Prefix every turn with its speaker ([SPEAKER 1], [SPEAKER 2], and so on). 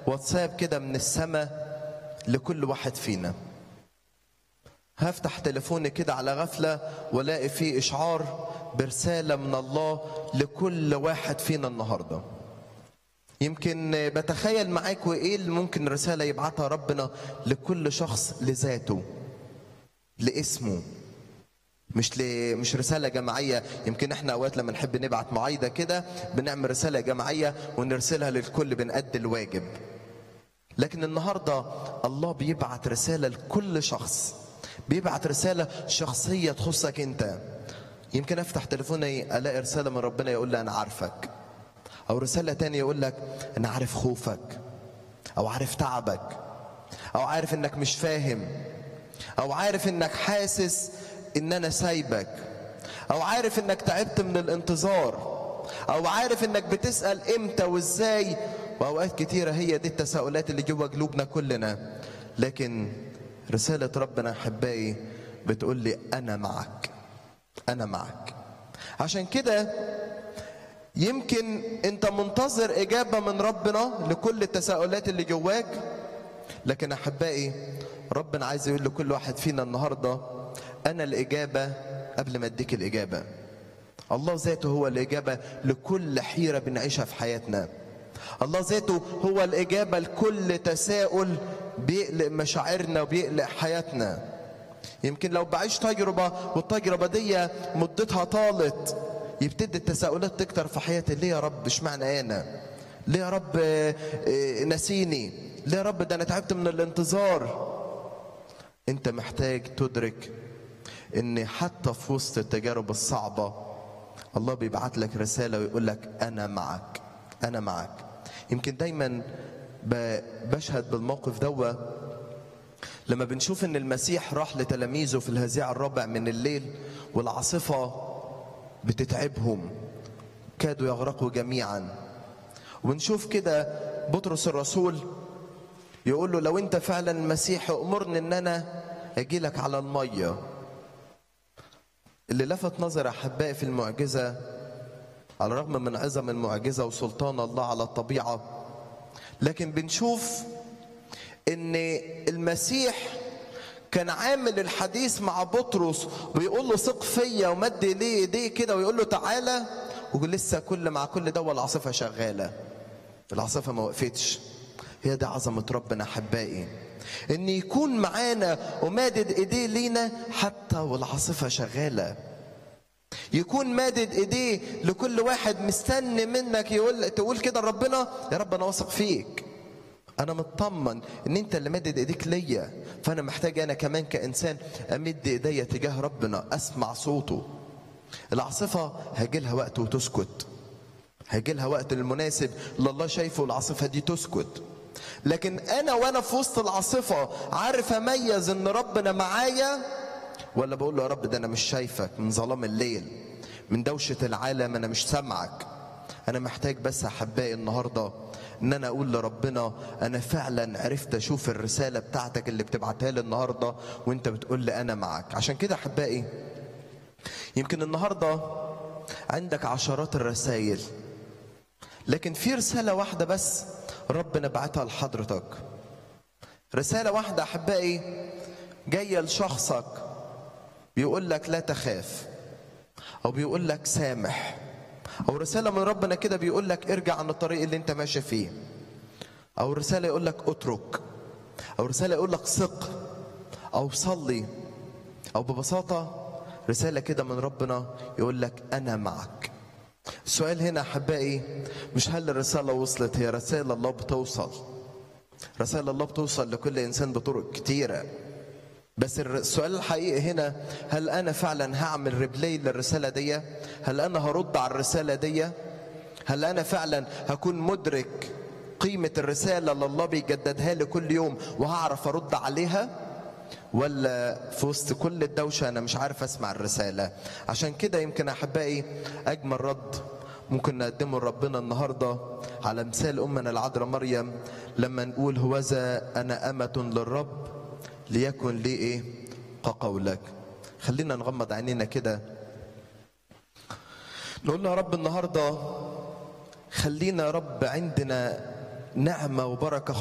[SPEAKER 1] واتساب كده من السماء لكل واحد فينا هفتح تليفوني كده على غفلة والاقي فيه إشعار برسالة من الله لكل واحد فينا النهاردة يمكن بتخيل معاك وإيه اللي ممكن رسالة يبعتها ربنا لكل شخص لذاته لاسمه مش ل... مش رساله جماعيه يمكن احنا اوقات لما نحب نبعت معايده كده بنعمل رساله جماعيه ونرسلها للكل بنأدي الواجب لكن النهارده الله بيبعت رساله لكل شخص بيبعت رساله شخصيه تخصك انت يمكن افتح تليفوني الاقي رساله من ربنا يقول لي انا عارفك او رساله تانية يقول لك انا عارف خوفك او عارف تعبك او عارف انك مش فاهم او عارف انك حاسس ان انا سايبك او عارف انك تعبت من الانتظار او عارف انك بتسال امتى وازاي واوقات كتيره هي دي التساؤلات اللي جوا قلوبنا كلنا لكن رساله ربنا احبائي بتقول لي انا معك انا معك عشان كده يمكن انت منتظر اجابه من ربنا لكل التساؤلات اللي جواك لكن احبائي ربنا عايز يقول لكل واحد فينا النهارده انا الاجابه قبل ما اديك الاجابه الله ذاته هو الاجابه لكل حيره بنعيشها في حياتنا الله ذاته هو الاجابه لكل تساؤل بيقلق مشاعرنا وبيقلق حياتنا يمكن لو بعيش تجربه والتجربه دي مدتها طالت يبتدي التساؤلات تكتر في حياتي ليه يا رب اشمعنى انا ليه يا رب نسيني ليه يا رب ده انا تعبت من الانتظار انت محتاج تدرك ان حتى في وسط التجارب الصعبه الله بيبعت لك رساله ويقول لك انا معك انا معك يمكن دايما بشهد بالموقف دوا لما بنشوف ان المسيح راح لتلاميذه في الهزيع الرابع من الليل والعاصفه بتتعبهم كادوا يغرقوا جميعا وبنشوف كده بطرس الرسول يقول له لو انت فعلا المسيح امرني ان انا اجي لك على الميه اللي لفت نظر احبائي في المعجزه على الرغم من عظم المعجزه وسلطان الله على الطبيعه لكن بنشوف ان المسيح كان عامل الحديث مع بطرس ويقول له ثق فيا ومد ايديه ايديه كده ويقول له تعالى ولسه كل مع كل ده العاصفه شغاله العاصفه ما وقفتش هي دي عظمه ربنا احبائي ان يكون معانا ومادد ايديه لينا حتى والعاصفه شغاله يكون مادد ايديه لكل واحد مستني منك يقول تقول كده لربنا يا رب انا واثق فيك انا مطمن ان انت اللي مادد ايديك ليا فانا محتاج انا كمان كانسان امد ايديا تجاه ربنا اسمع صوته العاصفه هيجي لها وقت وتسكت هيجي لها وقت المناسب اللي الله شايفه العاصفه دي تسكت لكن انا وانا في وسط العاصفه عارف اميز ان ربنا معايا ولا بقول له يا رب ده انا مش شايفك من ظلام الليل من دوشه العالم انا مش سامعك انا محتاج بس احبائي النهارده ان انا اقول لربنا انا فعلا عرفت اشوف الرساله بتاعتك اللي بتبعتها لي النهارده وانت بتقول لي انا معك عشان كده احبائي يمكن النهارده عندك عشرات الرسائل لكن في رساله واحده بس ربنا بعتها لحضرتك رساله واحده احبائي جايه لشخصك بيقول لك لا تخاف او بيقول لك سامح او رساله من ربنا كده بيقول لك ارجع عن الطريق اللي انت ماشي فيه او رساله يقول لك اترك او رساله يقول لك ثق او صلي او ببساطه رساله كده من ربنا يقول لك انا معك السؤال هنا احبائي مش هل الرساله وصلت هي رسائل الله بتوصل رسائل الله بتوصل لكل انسان بطرق كتيره بس السؤال الحقيقي هنا هل انا فعلا هعمل ريبلاي للرساله دي هل انا هرد على الرساله دي هل انا فعلا هكون مدرك قيمه الرساله اللي الله بيجددها لي كل يوم وهعرف ارد عليها ولا في وسط كل الدوشه انا مش عارف اسمع الرساله عشان كده يمكن احبائي اجمل رد ممكن نقدمه لربنا النهارده على مثال امنا العذراء مريم لما نقول هوذا انا امه للرب ليكن لي ايه كقولك خلينا نغمض عينينا كده نقول له يا رب النهارده خلينا يا رب عندنا نعمه وبركه